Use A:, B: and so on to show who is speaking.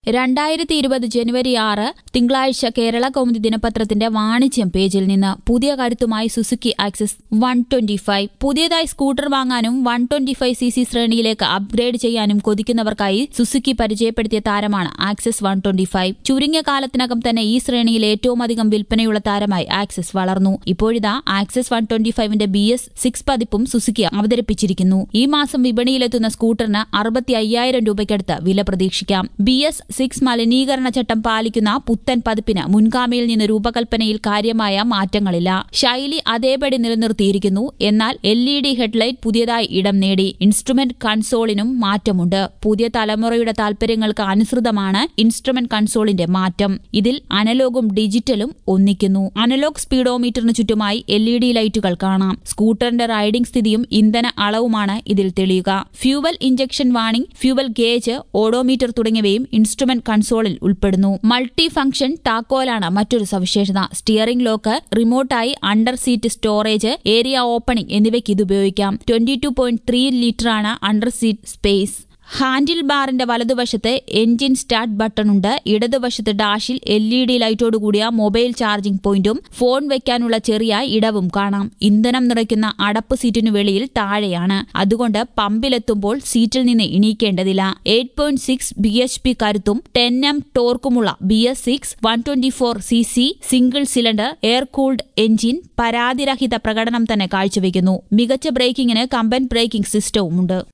A: രണ്ടായിരത്തി ഇരുപത് ജനുവരി ആറ് തിങ്കളാഴ്ച കേരള കൗമുദി ദിനപത്രത്തിന്റെ വാണിജ്യം പേജിൽ നിന്ന് പുതിയ കരുത്തുമായി Suzuki Access one twenty five പുതിയതായി സ്കൂട്ടർ വാങ്ങാനും one twenty five C C ശ്രേണിയിലേക്ക് അപ്ഗ്രേഡ് ചെയ്യാനും കൊതിക്കുന്നവർക്കായി സുസുക്കി പരിചയപ്പെടുത്തിയ താരമാണ് ആക്സിസ് വൺ ട്വന്റി ഫൈവ് ചുരുങ്ങിയ കാലത്തിനകം തന്നെ ഈ ശ്രേണിയിൽ ഏറ്റവും അധികം വിൽപ്പനയുള്ള താരമായി ആക്സിസ് വളർന്നു ഇപ്പോഴിതാ ആക്സിസ് വൺ ട്വന്റി ഫൈവിന്റെ ബി എസ് സിക്സ് പതിപ്പും സുസുക്കി അവതരിപ്പിച്ചിരിക്കുന്നു ഈ മാസം വിപണിയിലെത്തുന്ന സ്കൂട്ടറിന് അറുപത്തി അയ്യായിരം രൂപയ്ക്കടുത്ത് വില പ്രതീക്ഷിക്കാം ബി എസ് സിക്സ് മലിനീകരണ ചട്ടം പാലിക്കുന്ന പുത്തൻ പതിപ്പിന് മുൻഗാമിയിൽ നിന്ന് രൂപകൽപ്പനയിൽ കാര്യമായ മാറ്റങ്ങളില്ല ശൈലി അതേപടി നിലനിർത്തിയിരിക്കുന്നു എന്നാൽ എൽ ഇ ഡി ഹെഡ്ലൈറ്റ് പുതിയതായി ഇടം നേടി ഇൻസ്ട്രുമെന്റ് കൺസോളിനും മാറ്റമുണ്ട് പുതിയ തലമുറയുടെ താൽപര്യങ്ങൾക്ക് അനുസൃതമാണ് ഇൻസ്ട്രുമെന്റ് കൺസോളിന്റെ മാറ്റം ഇതിൽ അനലോഗും ഡിജിറ്റലും ഒന്നിക്കുന്നു അനലോഗ് സ്പീഡോമീറ്ററിന് ചുറ്റുമായി എൽ ഇ ഡി ലൈറ്റുകൾ കാണാം സ്കൂട്ടറിന്റെ റൈഡിംഗ് സ്ഥിതിയും ഇന്ധന അളവുമാണ് ഇതിൽ തെളിയുക fuel injection warning fuel gauge odometer തുടങ്ങിയവയും ഇൻസ്ട്രുമെന്റ് കൺസോളിൽ ഉൾപ്പെടുന്നു മൾട്ടി ഫംഗ്ഷൻ താക്കോലാണ് മറ്റൊരു സവിശേഷത സ്റ്റിയറിംഗ് ലോക്ക് റിമോട്ടായി under seat storage area opening എന്നിവയ്ക്ക് ഇത് ഉപയോഗിക്കാം ട്വന്റി ടു പോയിന്റ് ത്രീ ലിറ്ററാണ് അണ്ടർ സീറ്റ് സ്പേസ് ഹാൻഡിൽ ബാറിന്റെ വലതുവശത്ത് എഞ്ചിൻ സ്റ്റാർട്ട് ബട്ടണുണ്ട് ഇടതുവശത്ത് ഡാഷിൽ എൽ ഇ ഡി ലൈറ്റോടുകൂടിയ മൊബൈൽ ചാർജിംഗ് പോയിന്റും ഫോൺ വയ്ക്കാനുള്ള ചെറിയ ഇടവും കാണാം ഇന്ധനം നിറയ്ക്കുന്ന അടപ്പ് സീറ്റിനു വെളിയിൽ താഴെയാണ് അതുകൊണ്ട് പമ്പിലെത്തുമ്പോൾ സീറ്റിൽ നിന്ന് ഇണീക്കേണ്ടതില്ല eight point six B H P കരുത്തും ടെൻ എം ടോർക്കുമുള്ള B S six one twenty four C C single cylinder air cooled engine പരാതിരഹിത പ്രകടനം തന്നെ കാഴ്ചവെക്കുന്നു മികച്ച ബ്രേക്കിംഗിന് കമ്പൻ ബ്രേക്കിംഗ് സിസ്റ്റവുമുണ്ട്